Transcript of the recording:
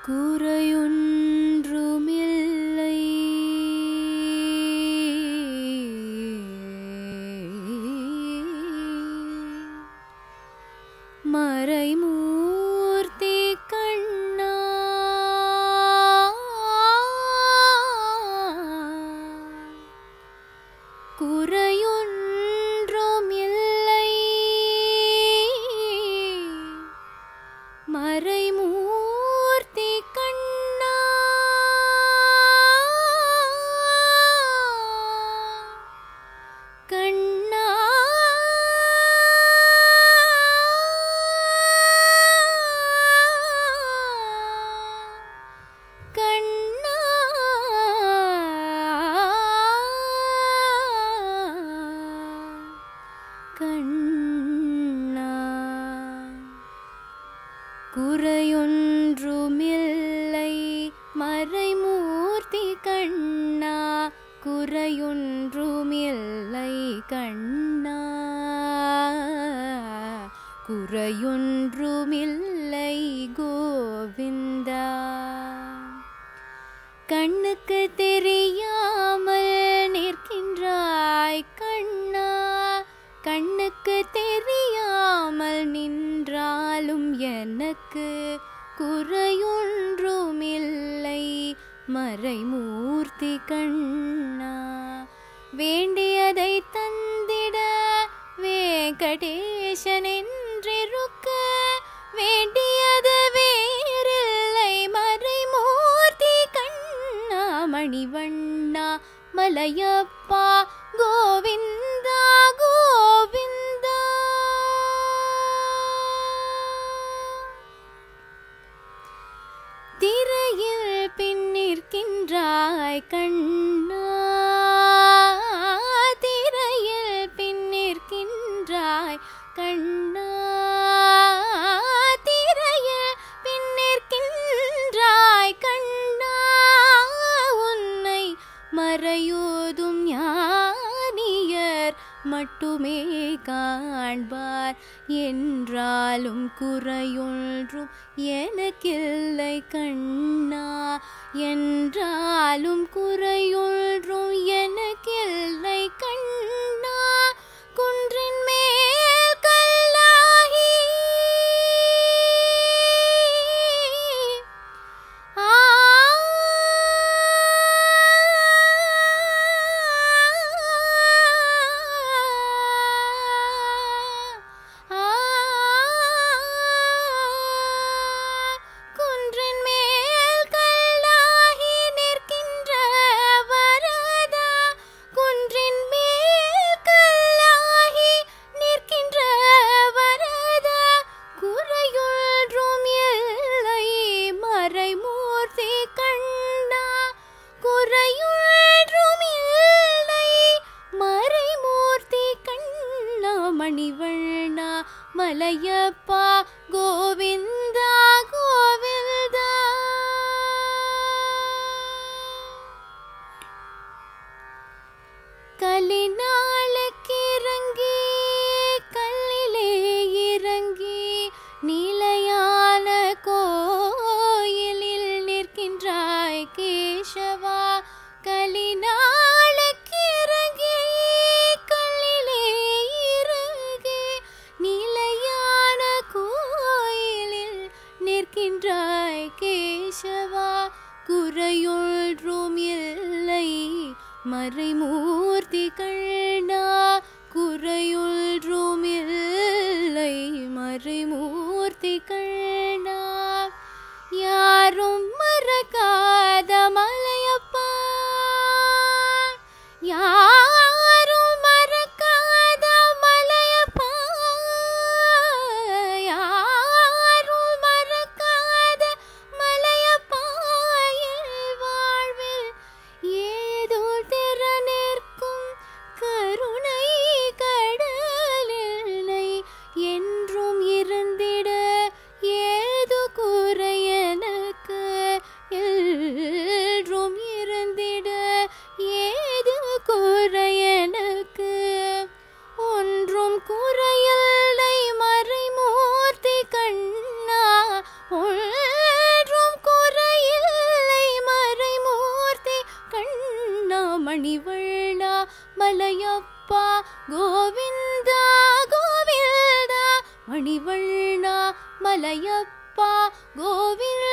குறையொன்றுமில்லை மறைமூர்த்தி கண்ணா குறையொன்றுமில்லை மறைமூர்த்தி கண்ணா கண்ணா கண்ணா கண்ணா குறையொன்றுமில்லை மறைமூர்த்தி கண்ணா குறையொன்றுமில்லை கண்ணா குறையொன்றுமில்லை கோவிந்தா கண்ணுக்கு தெரியாமல் நிற்கின்றாய் கண்ணா கண்ணுக்கு தெரியாமல் நின்றாலும் எனக்கு குறையொன்றுமில்லை மறைமூர்த்தி கண்ணா வேண்டியதை தந்திட வேங்கடேசன் என்றிருக்க வேண்டியது வேறில்லை மறைமூர்த்தி கண்ணா மணிவண்ணா மலையப்பா கோவிந்தா கோவிந்தா திரையில் பின்னிற்கின்றாய் கண்ணா திரையில் பின்னிற்கின்றாய் கண்ணா திரையில் பின்னிற்கின்றாய் கண்ணா உன்னை மறையோதும் ஞானியர் மட்டுமே காண்பார் என்றாலும் குறையொன்றும் எனக்கில்லை கண்ணா என்றாலும் குறையொன்றும் எனக்கில்லை கண்ணா குன்றின் மேல் கல்லாகி ஆ குன்றின் மேல் கல்லாகி நிற்கின்ற வரதா குன்றின் மேல் கல்லாகி நிற்கின்ற வரதா குறையொன்றும் இல்லை மறைமூர்த்தி கண்ணா குறையொன்றும் இல்லை மறைமூர்த்தி கண்ணா மணிவண்ணா மலையப்பா கோவிந்தா கோவிந்தா கலினாளுக்கிறங்கி கல்லிலே இறங்கி நிலையான கோயிலில் நிற்கின்றாய் கேசவா கலினாளுக்கிறங்கி கல்லிலே இறங்கி நிலையான கோயிலில் நிற்கின்றாய் கேசவா குறையொன்றும் இல்லை மறைமூர்த்தி கண்ணா குறையொன்றும் இல்லை மறைமூர்த்தி கண்ணா யாரும் மறக்காத மலையப்பா யாரும் மறக்காத மலையப்பா யாரும் மறக்காத மலையப்பா என் வாழ்வில் ஏதோ திறனிற்கும் கருணை கடலில்லை என்றும் இருந்திட ஏது குறை எனக்கு எல்லும் மணிவண்ணா மலையப்பா கோவிந்தா கோவிந்தா மணிவண்ணா மலையப்பா கோவிந்தா